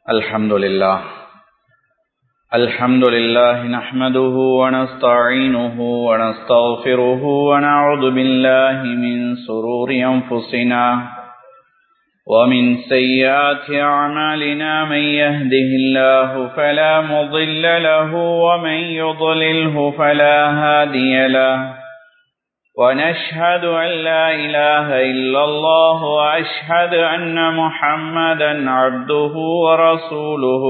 الحمد لله الحمد لله نحمده ونستعينه ونستغفره ونعوذ بالله من سرور أنفسنا ومن سيئات أعمالنا من يهده الله فلا مضل له ومن يضلله فلا هادي له ونشهد أن لا إله إلا الله وأشهد أن محمدا عبده ورسوله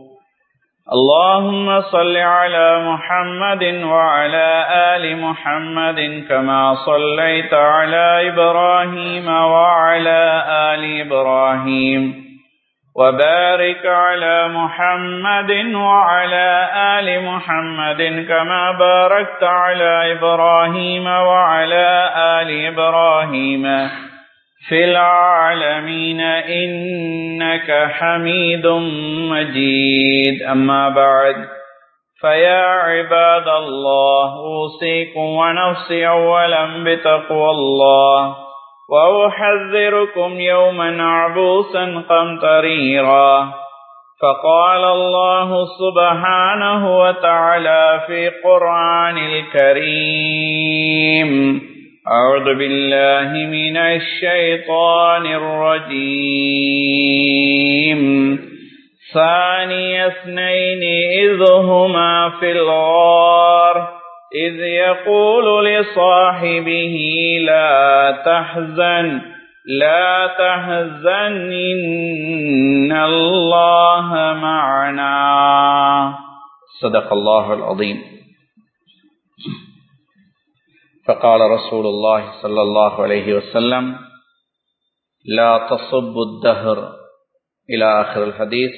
اللهم صل على محمد وعلى آل محمد كما صليت على إبراهيم وعلى آل إبراهيم وبارك على محمد وعلى آل محمد كما باركت على إبراهيم وعلى آل إبراهيم في العالمين إنك حميد مجيد أما بعد فيا عباد الله أوصيكم ونفسي أولا بتقوى الله وأحذركم يوما عبوسا قمطريرا فقال الله سبحانه وتعالى في قرآن الكريم أعوذ بالله من الشيطان الرجيم ثاني اثنين إذ هما في الغار إذ يقول لصاحبه لا تحزن لا تحزن إن الله معنا صدق الله العظيم فقال رسول الله صلى الله عليه وسلم لا تصب الدهر إلى آخر الحديث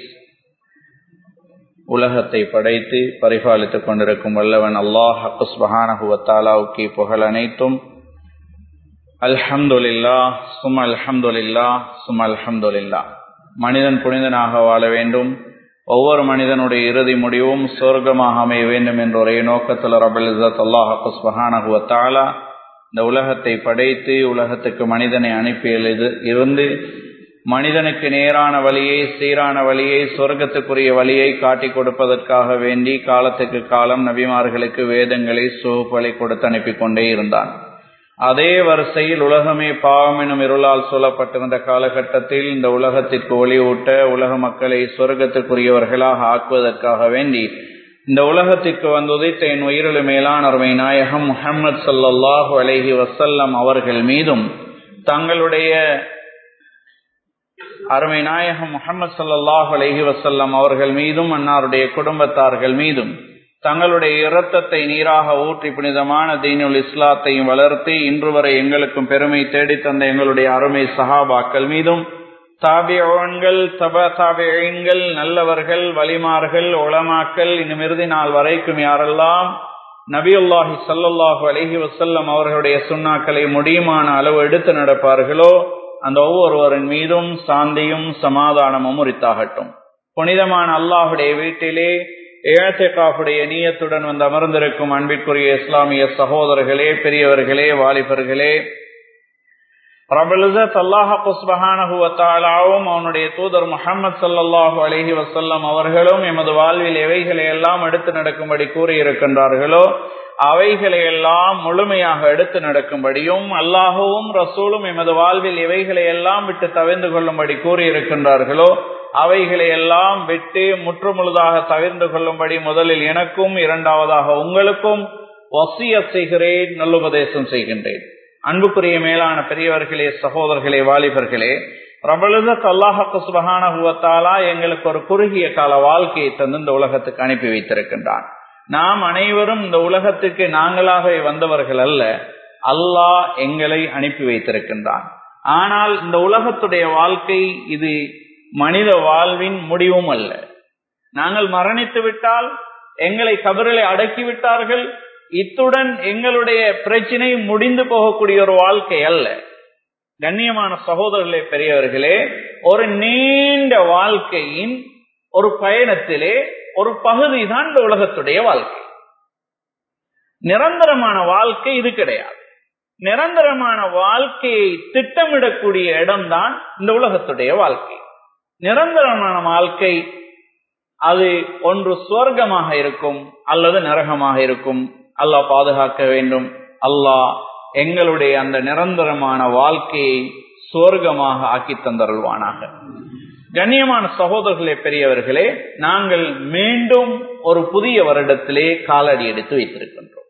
உலகத்தை படைத்து பரிபாலித்துக் கொண்டிருக்கும் வல்லவன் அல்லாஹ் அக்குஸ்பஹானஹுவத்தாலாவுக்கு புகழ் அனைத்தும் அல்ஹம்துலில்லா சும் அல்ஹம்துலில்லா சும் அல்ஹம்துலில்லா மனிதன் புனிதனாக வாழ வேண்டும் ஒவ்வொரு மனிதனுடைய இறுதி முடிவும் சொர்க்கமாக அமைய வேண்டும் என்ற ஒரே நோக்கத்தில் ரபுல் இசத் அல்லாஹ் அக்குஸ்பஹானஹுவத்தாலா இந்த உலகத்தை படைத்து உலகத்துக்கு மனிதனை அனுப்பியது இருந்து மனிதனுக்கு நேரான வழியை சீரான வழியை சொர்க்கத்துக்குரிய வழியை காட்டிக் கொடுப்பதற்காக வேண்டி காலத்துக்கு காலம் நபிமார்களுக்கு வேதங்களை சோப்புகளை கொடுத்து அனுப்பி கொண்டே இருந்தான் அதே வரிசையில் உலகமே பாவம் எனும் இருளால் சொல்லப்பட்டிருந்த காலகட்டத்தில் இந்த உலகத்திற்கு ஒளியூட்ட உலக மக்களை சொர்க்கத்துக்குரியவர்களாக ஆக்குவதற்காக வேண்டி இந்த உலகத்திற்கு வந்து உதைத்த என் உயிரிழு மேலான அருமை நாயகம் முஹம்மது சல்லாஹூ அலஹி வசல்லம் அவர்கள் மீதும் தங்களுடைய அருமை நாயகம் முகமது சல்லாஹ் அலஹி வசல்லம் அவர்கள் மீதும் அன்னாருடைய குடும்பத்தார்கள் மீதும் தங்களுடைய இரத்தத்தை நீராக ஊற்றி புனிதமான தீனுல் இஸ்லாத்தையும் வளர்த்து இன்று வரை எங்களுக்கும் பெருமை தேடித்தந்த எங்களுடைய அருமை சஹாபாக்கள் மீதும் தாபியோன்கள் தப தாபியங்கள் நல்லவர்கள் வலிமார்கள் உளமாக்கல் இன்னும் இறுதி நாள் வரைக்கும் யாரெல்லாம் நபியுல்லாஹி சல்லாஹூ அலஹி வசல்லம் அவர்களுடைய சுண்ணாக்களை முடியுமான அளவு எடுத்து நடப்பார்களோ அந்த ஒவ்வொருவரின் மீதும் சாந்தியும் சமாதானமும் உரித்தாகட்டும் புனிதமான அல்லாஹுடைய வீட்டிலே ஏழத்தேக்காஃபுடைய நீயத்துடன் வந்து அமர்ந்திருக்கும் அன்பிற்குரிய இஸ்லாமிய சகோதரர்களே பெரியவர்களே வாலிபர்களே பிரபலுசத் அல்லாஹ் குஸ்பஹானஹுவத்தாலாவும் அவனுடைய தூதர் முகமது சல்லாஹூ அலஹி வசல்லம் அவர்களும் எமது வாழ்வில் எவைகளை எல்லாம் எடுத்து நடக்கும்படி கூறியிருக்கின்றார்களோ அவைகளை எல்லாம் முழுமையாக எடுத்து நடக்கும்படியும் அல்லாஹுவும் ரசூலும் எமது வாழ்வில் இவைகளை எல்லாம் விட்டு தவிர்ந்து கொள்ளும்படி கூறியிருக்கின்றார்களோ அவைகளை எல்லாம் விட்டு முற்றுமுழுதாக தவிர்ந்து கொள்ளும்படி முதலில் எனக்கும் இரண்டாவதாக உங்களுக்கும் வசிய செய்கிறேன் நல்லுபதேசம் செய்கின்றேன் அன்புக்குரிய மேலான பெரியவர்களே சகோதரர்களே வாலிபர்களே பிரபலுதத் அல்லாஹக்கு சுபகானகுவத்தாலா எங்களுக்கு ஒரு குறுகிய கால வாழ்க்கையை தந்து இந்த உலகத்துக்கு அனுப்பி வைத்திருக்கின்றான் நாம் அனைவரும் இந்த உலகத்துக்கு நாங்களாக வந்தவர்கள் அல்ல அல்லாஹ் எங்களை அனுப்பி வைத்திருக்கின்றான் ஆனால் இந்த உலகத்துடைய வாழ்க்கை இது மனித வாழ்வின் முடிவும் அல்ல நாங்கள் மரணித்து விட்டால் எங்களை கபரிலை அடக்கி விட்டார்கள் இத்துடன் எங்களுடைய பிரச்சினை முடிந்து போகக்கூடிய ஒரு வாழ்க்கை அல்ல கண்ணியமான சகோதரர்களே பெரியவர்களே ஒரு நீண்ட வாழ்க்கையின் ஒரு பயணத்திலே ஒரு பகுதி தான் இந்த உலகத்துடைய வாழ்க்கை நிரந்தரமான வாழ்க்கை இது கிடையாது நிரந்தரமான வாழ்க்கையை திட்டமிடக்கூடிய இடம்தான் இந்த உலகத்துடைய வாழ்க்கை நிரந்தரமான வாழ்க்கை அது ஒன்று சுவர்க்கமாக இருக்கும் அல்லது நரகமாக இருக்கும் அல்லாஹ் பாதுகாக்க வேண்டும் அல்லாஹ் எங்களுடைய அந்த நிரந்தரமான வாழ்க்கையை சுவர்க்கமாக ஆக்கி தந்தருள்வானாக கண்ணியமான சகோதரர்களே பெரியவர்களே நாங்கள் மீண்டும் ஒரு புதிய வருடத்திலே காலடி எடுத்து வைத்திருக்கின்றோம்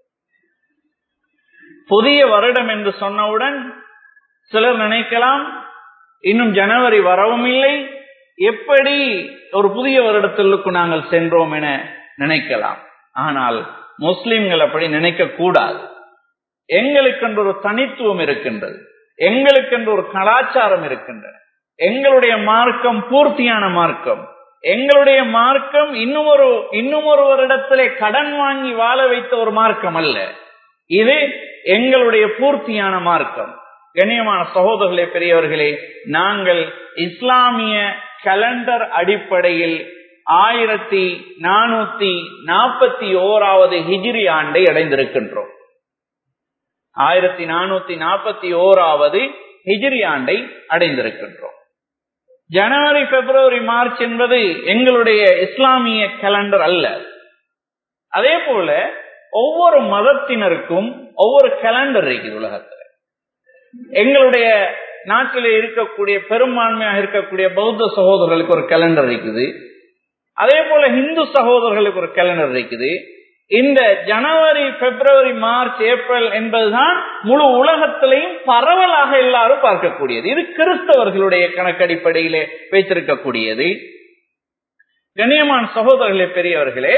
புதிய வருடம் என்று சொன்னவுடன் சிலர் நினைக்கலாம் இன்னும் ஜனவரி வரவும் இல்லை எப்படி ஒரு புதிய வருடத்திற்கு நாங்கள் சென்றோம் என நினைக்கலாம் ஆனால் முஸ்லிம்கள் அப்படி நினைக்க கூடாது எங்களுக்கென்று ஒரு தனித்துவம் இருக்கின்றது எங்களுக்கென்று ஒரு கலாச்சாரம் இருக்கின்றன எங்களுடைய மார்க்கம் பூர்த்தியான மார்க்கம் எங்களுடைய மார்க்கம் இன்னும் ஒரு இன்னும் ஒரு வருடத்திலே கடன் வாங்கி வாழ வைத்த ஒரு மார்க்கம் அல்ல இது எங்களுடைய பூர்த்தியான மார்க்கம் கண்ணியமான சகோதரர்களே பெரியவர்களே நாங்கள் இஸ்லாமிய கலண்டர் அடிப்படையில் ஆயிரத்தி நானூத்தி நாற்பத்தி ஓராவது ஹிஜிரி ஆண்டை அடைந்திருக்கின்றோம் ஆயிரத்தி நானூத்தி நாற்பத்தி ஓராவது ஹிஜிரி ஆண்டை அடைந்திருக்கின்றோம் ஜனவரி பிப்ரவரி மார்ச் என்பது எங்களுடைய இஸ்லாமிய கேலண்டர் அல்ல அதே போல ஒவ்வொரு மதத்தினருக்கும் ஒவ்வொரு கேலண்டர் இருக்குது உலகத்தில் எங்களுடைய நாட்டிலே இருக்கக்கூடிய பெரும்பான்மையாக இருக்கக்கூடிய பௌத்த சகோதரர்களுக்கு ஒரு கேலண்டர் இருக்குது அதே போல இந்து சகோதரர்களுக்கு ஒரு கேலண்டர் இருக்குது இந்த ஜனவரி பிப்ரவரி மார்ச் ஏப்ரல் என்பதுதான் முழு உலகத்திலையும் பரவலாக எல்லாரும் பார்க்கக்கூடியது இது கிறிஸ்தவர்களுடைய கணக்கடிப்படையிலே வைத்திருக்கக்கூடியது கண்ணியமான சகோதரர்களே பெரியவர்களே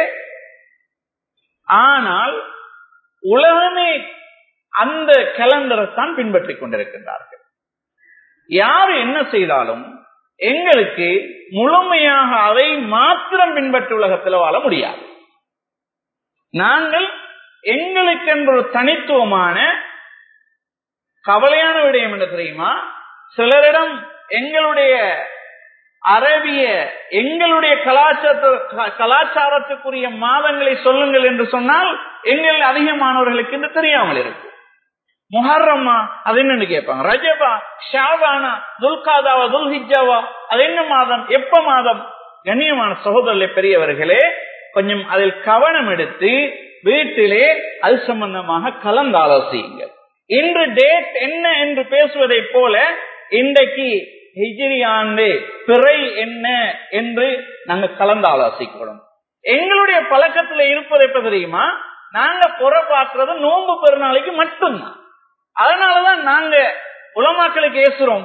ஆனால் உலகமே அந்த கேலண்டரை தான் பின்பற்றிக் கொண்டிருக்கின்றார்கள் யார் என்ன செய்தாலும் எங்களுக்கு முழுமையாக அதை மாத்திரம் பின்பற்றி உலகத்தில் வாழ முடியாது நாங்கள் எங்களுக்கென்ற ஒரு தனித்துவமான கவலையான விடயம் என்ன தெரியுமா சிலரிடம் எங்களுடைய அரபிய எங்களுடைய கலாச்சார கலாச்சாரத்துக்குரிய மாதங்களை சொல்லுங்கள் என்று சொன்னால் எங்கள் அதிகமானவர்களுக்கு இது தெரியாமல் இருக்கும் முஹர்ரம்மா அது என்னன்னு கேட்பாங்க ரஜபா ஷாபானா துல்காதாவா துல்ஹிஜாவா அது என்ன மாதம் எப்ப மாதம் கண்ணியமான சகோதரர்களே பெரியவர்களே கொஞ்சம் அதில் கவனம் எடுத்து வீட்டிலே அது சம்பந்தமாக கலந்து ஆலோசியுங்கள் இன்று டேட் என்ன என்று பேசுவதை போல இன்றைக்கு ஹிஜிரி ஆண்டு பிறை என்ன என்று நாங்க கலந்து ஆலோசிக்கிறோம் எங்களுடைய பழக்கத்துல இருப்பது எப்ப தெரியுமா நாங்க புற பார்க்கறது நோன்பு பெருநாளைக்கு மட்டும்தான் அதனாலதான் நாங்க உலமாக்களுக்கு ஏசுறோம்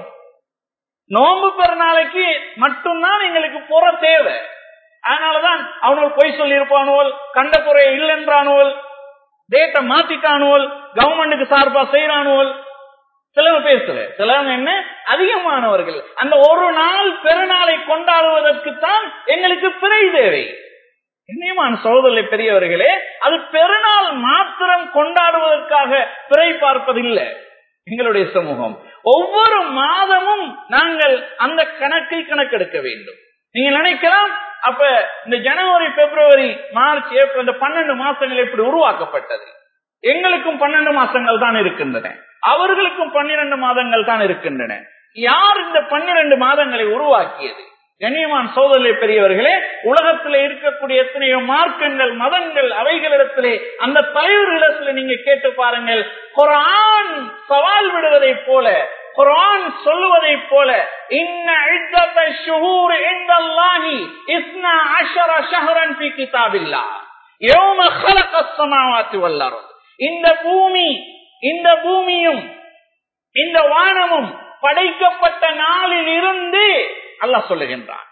நோன்பு பெருநாளைக்கு மட்டும்தான் எங்களுக்கு புற தேவை அதனாலதான் அவனோல் பொய் சொல்லி இருப்பானுவல் கண்ட குறைய இல்லைன்றானுவல் டேட்டை மாத்திட்டானுவல் கவர்மெண்ட்டுக்கு சார்பா செய்யறானுவல் சிலவங்க பேசுற சிலவங்க என்ன அதிகமானவர்கள் அந்த ஒரு நாள் பெருநாளை கொண்டாடுவதற்கு தான் எங்களுக்கு பிறை தேவை என்னையமான சோதனை பெரியவர்களே அது பெருநாள் மாத்திரம் கொண்டாடுவதற்காக பிறை பார்ப்பதில்லை எங்களுடைய சமூகம் ஒவ்வொரு மாதமும் நாங்கள் அந்த கணக்கை கணக்கெடுக்க வேண்டும் நீங்க நினைக்கலாம் அப்ப இந்த ஜனவரி பிப்ரவரி மார்ச் ஏப்ரல் இந்த பன்னெண்டு மாசங்கள் எப்படி உருவாக்கப்பட்டது எங்களுக்கும் பன்னெண்டு மாசங்கள் தான் இருக்கின்றன அவர்களுக்கும் பன்னிரண்டு மாதங்கள் தான் இருக்கின்றன யார் இந்த பன்னிரண்டு மாதங்களை உருவாக்கியது கண்ணியமான் சோதனை பெரியவர்களே உலகத்திலே இருக்கக்கூடிய எத்தனையோ மார்க்கங்கள் மதங்கள் அவைகளிடத்திலே அந்த தலைவர்களிடத்திலே நீங்க கேட்டு பாருங்கள் குரான் சவால் விடுவதை போல குரான் சொல்லுவதை போல இன்ன இத்தத்த ஷுஹூர் இந்தல்லாஹி இஸ்னா அஷர ஷஹரன் ஃபி கிதாபில்லாஹ் யௌம خلق السماوات والارض இந்த பூமி இந்த பூமியும் இந்த வானமும் படைக்கப்பட்ட நாளில் இருந்து அல்லாஹ் சொல்லுகின்றான்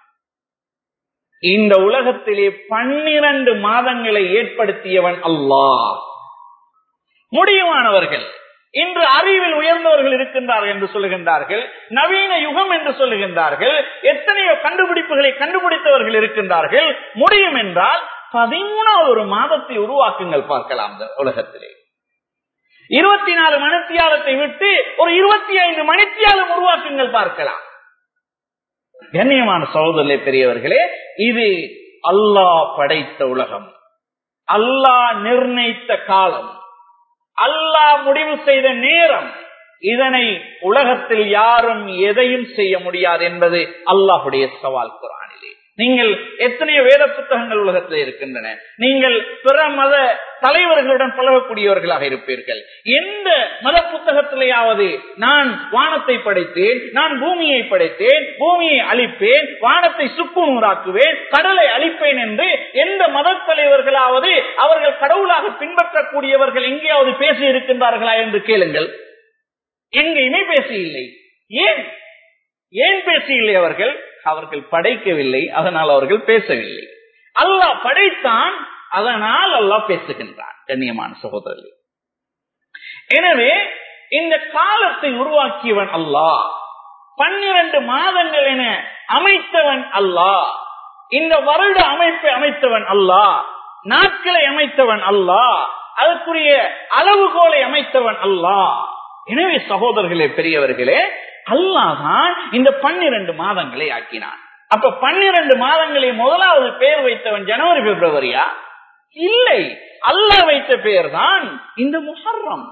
இந்த உலகத்திலே பன்னிரண்டு மாதங்களை ஏற்படுத்தியவன் அல்லாஹ் முடியுமானவர்கள் இன்று அறிவில் உயர்ந்தவர்கள் இருக்கின்றார்கள் என்று சொல்லுகின்றார்கள் நவீன யுகம் என்று சொல்லுகின்றார்கள் எத்தனையோ கண்டுபிடிப்புகளை கண்டுபிடித்தவர்கள் இருக்கின்றார்கள் முடியும் என்றால் பதிமூணாவது ஒரு மாதத்தை உருவாக்குங்கள் பார்க்கலாம் இந்த உலகத்திலே இருபத்தி நாலு மணித்தியாலத்தை விட்டு ஒரு இருபத்தி ஐந்து மணித்தியாலம் உருவாக்குங்கள் பார்க்கலாம் கண்ணியமான சகோதரர்களே பெரியவர்களே இது அல்லாஹ் படைத்த உலகம் அல்லாஹ் நிர்ணயித்த காலம் அல்லாஹ் முடிவு செய்த நேரம் இதனை உலகத்தில் யாரும் எதையும் செய்ய முடியாது என்பது அல்லாஹுடைய சவால் குரானிலே நீங்கள் எத்தனையோ வேத புத்தகங்கள் உலகத்தில் இருக்கின்றன நீங்கள் பிற மத தலைவர்களுடன் பழகக்கூடியவர்களாக இருப்பீர்கள் எந்த மத புத்தகத்திலேயாவது நான் வானத்தை படைத்தேன் நான் பூமியை படைத்தேன் பூமியை அழிப்பேன் வானத்தை சுக்குநூறாக்குவேன் கடலை அழிப்பேன் என்று எந்த மத தலைவர்களாவது அவர்கள் கடவுளாக பின்பற்றக்கூடியவர்கள் எங்கேயாவது பேசி இருக்கின்றார்களா என்று கேளுங்கள் எங்கேயுமே பேசியில்லை ஏன் ஏன் பேசியில்லை அவர்கள் அவர்கள் படைக்கவில்லை அதனால் அவர்கள் பேசவில்லை அல்லாஹ் படைத்தான் அதனால் அல்லாஹ் பேசுகின்றான் கண்ணியமான சகோதரர்கள் எனவே இந்த காலத்தை உருவாக்கியவன் அல்லாஹ் பன்னிரண்டு மாதங்கள் என அமைத்தவன் அல்லாஹ் இந்த வருட அமைப்பை அமைத்தவன் அல்லாஹ் நாட்களை அமைத்தவன் அல்லாஹ் அதற்குரிய அளவுகோலை அமைத்தவன் அல்லாஹ் எனவே சகோதரர்களே பெரியவர்களே அல்லாதான் இந்த பன்னிரண்டு மாதங்களை ஆக்கினான் அப்ப பன்னிரண்டு மாதங்களை முதலாவது பெயர் வைத்தவன் ஜனவரி பிப்ரவரியா இல்லை அல்லாஹ் வைத்த பெயர் தான் இந்த முஹர்ரம்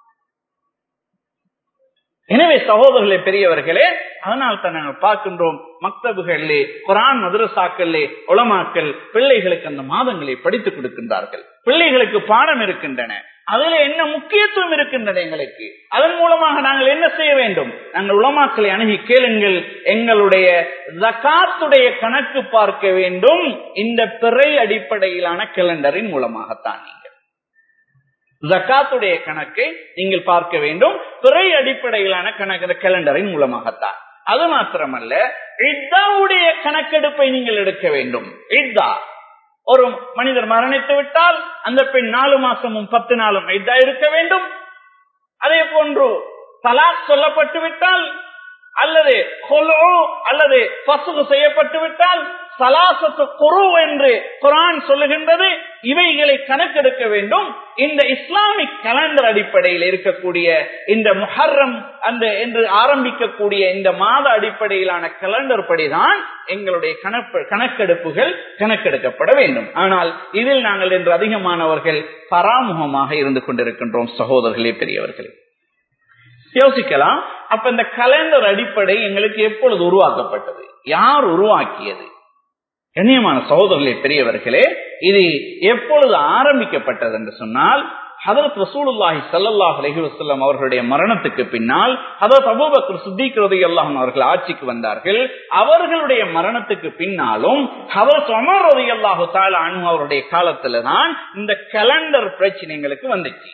எனவே சகோதரர்களே பெரியவர்களே அதனால் தான் நாங்கள் பார்க்கின்றோம் மக்தபுகளிலே குரான் மதுரசாக்களிலே உளமாக்கல் பிள்ளைகளுக்கு அந்த மாதங்களை படித்துக் கொடுக்கின்றார்கள் பிள்ளைகளுக்கு பாடம் இருக்கின்றன அதுல என்ன முக்கியத்துவம் இருக்கின்றது எங்களுக்கு அதன் மூலமாக நாங்கள் என்ன செய்ய வேண்டும் நாங்கள் உலமாக்களை அணுகி கேளுங்கள் எங்களுடைய ஜக்காத்துடைய கணக்கு பார்க்க வேண்டும் இந்த பிறை அடிப்படையிலான கேலண்டரின் மூலமாகத்தான் நீங்கள் ஜக்காத்துடைய கணக்கை நீங்கள் பார்க்க வேண்டும் பிறை அடிப்படையிலான கணக்கு கேலண்டரின் மூலமாகத்தான் அது மாத்திரமல்ல இத்தாவுடைய கணக்கெடுப்பை நீங்கள் எடுக்க வேண்டும் இத்தா ஒரு மனிதர் மரணித்து விட்டால் அந்த பெண் நாலு மாசமும் பத்து நாளும் இதா இருக்க வேண்டும் அதே போன்று தலாக் சொல்லப்பட்டு விட்டால் அல்லது அல்லது பசுகு செய்யப்பட்டு விட்டால் சலாசத்து குரு என்று குரான் சொல்லுகின்றது இவைகளை கணக்கெடுக்க வேண்டும் இந்த இஸ்லாமிக் கலண்டர் அடிப்படையில் இருக்கக்கூடிய இந்த முஹர்ரம் அந்த என்று ஆரம்பிக்கக்கூடிய இந்த மாத அடிப்படையிலான கலண்டர் படிதான் எங்களுடைய கணக்கெடுப்புகள் கணக்கெடுக்கப்பட வேண்டும் ஆனால் இதில் நாங்கள் இன்று அதிகமானவர்கள் பராமுகமாக இருந்து கொண்டிருக்கின்றோம் சகோதரர்களே பெரியவர்களே யோசிக்கலாம் அப்ப இந்த கலண்டர் அடிப்படை எங்களுக்கு எப்பொழுது உருவாக்கப்பட்டது யார் உருவாக்கியது கண்ணியமான சகோதரர்களே பெரியவர்களே இது எப்பொழுது ஆரம்பிக்கப்பட்டது என்று சொன்னால் ஹதரத் ரசூலுல்லாஹி சல்லாஹ் அலஹி வசல்லம் அவர்களுடைய மரணத்துக்கு பின்னால் ஹதரத் அபூபக்கர் சித்திக் ரதி அல்லாஹன் அவர்கள் ஆட்சிக்கு வந்தார்கள் அவர்களுடைய மரணத்துக்கு பின்னாலும் ஹதரத் அமர் ரதி அல்லாஹு தாலா அனு அவருடைய காலத்துல தான் இந்த கலண்டர் பிரச்சனைகளுக்கு வந்துச்சு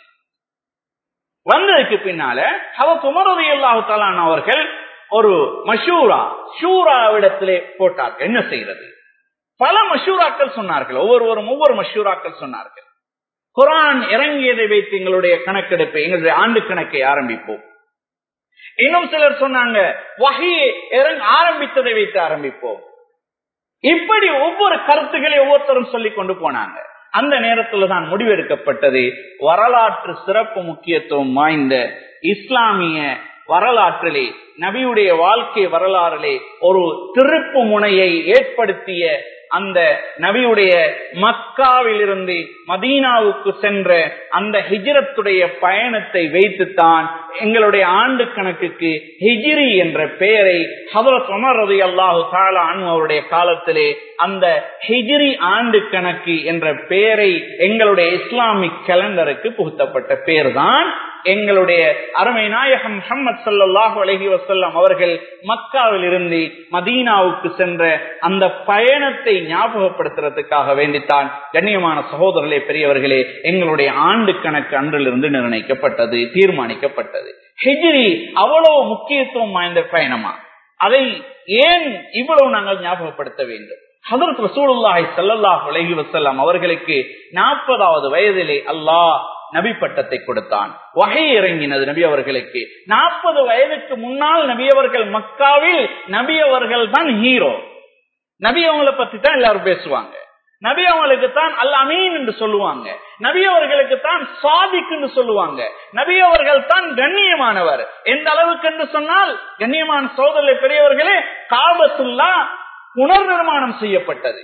வந்ததுக்கு பின்னால ஹதரத் உமர் ரதி அல்லாஹு தாலான் அவர்கள் ஒரு மஷூரா ஷூராவிடத்திலே போட்டார்கள் என்ன செய்யறது பல மஷூராக்கள் சொன்னார்கள் ஒவ்வொருவரும் ஒவ்வொரு மஷூராக்கள் சொன்னார்கள் குரான் இறங்கியதை வைத்து எங்களுடைய கணக்கெடுப்பை எங்களுடைய ஆண்டு கணக்கை ஆரம்பிப்போம் இன்னும் சிலர் சொன்னாங்க வகையை இறங்க ஆரம்பித்ததை வைத்து ஆரம்பிப்போம் இப்படி ஒவ்வொரு கருத்துக்களை ஒவ்வொருத்தரும் சொல்லி கொண்டு போனாங்க அந்த நேரத்துல தான் முடிவெடுக்கப்பட்டது வரலாற்று சிறப்பு முக்கியத்துவம் வாய்ந்த இஸ்லாமிய வரலாற்றிலே நபியுடைய வாழ்க்கை வரலாறிலே ஒரு திருப்பு முனையை ஏற்படுத்திய அந்த நபியுடைய மக்காவிலிருந்து மதீனாவுக்கு சென்ற அந்த ஹிஜ்ரத்துடைய பயணத்தை வைத்துத்தான் எங்களுடைய ஆண்டு கணக்குக்கு ஹிஜிரி என்ற பெயரை ஹதரத் உமர் ரதி அல்லாஹு தாலா அவருடைய காலத்திலே அந்த ஹிஜிரி ஆண்டு கணக்கு என்ற பெயரை எங்களுடைய இஸ்லாமிக் கேலண்டருக்கு புகுத்தப்பட்ட பெயர் தான் எங்களுடைய அருமை நாயகம் முகமது சல்லாஹூ அலஹி வசல்லம் அவர்கள் மக்காவில் இருந்து மதீனாவுக்கு சென்ற அந்த பயணத்தை ஞாபகப்படுத்துறதுக்காக வேண்டித்தான் கண்ணியமான சகோதரர்களே பெரியவர்களே எங்களுடைய ஆண்டு கணக்கு அன்றிலிருந்து நிர்ணயிக்கப்பட்டது தீர்மானிக்கப்பட்டது ஹெஜ்ரி அவ்வளவு முக்கியத்துவம் வாய்ந்த பயணமா அதை ஏன் இவ்வளவு நாங்கள் ஞாபகப்படுத்த வேண்டும் ஹதரத் ரசூலுல்லாஹி ஸல்லல்லாஹு அலைஹி வஸல்லம் அவர்களுக்கு நாற்பதாவது வயதிலே அல்லாஹ் நபி பட்டத்தை கொடுத்தான் வகை இறங்கினது நபி அவர்களுக்கு நாற்பது வயதுக்கு முன்னால் நபி அவர்கள் மக்காவில் நபி அவர்கள் தான் ஹீரோ நபி அவங்களை பத்தி தான் எல்லாரும் பேசுவாங்க நபி அவங்களுக்கு தான் அல் அமீன் என்று சொல்லுவாங்க நபி அவர்களுக்கு தான் சாதிக் என்று சொல்லுவாங்க நபி அவர்கள் தான் கண்ணியமானவர் எந்த அளவுக்கு என்று சொன்னால் கண்ணியமான சோதனை பெரியவர்களே காபத்துல்லா புனர் நிர்மாணம் செய்யப்பட்டது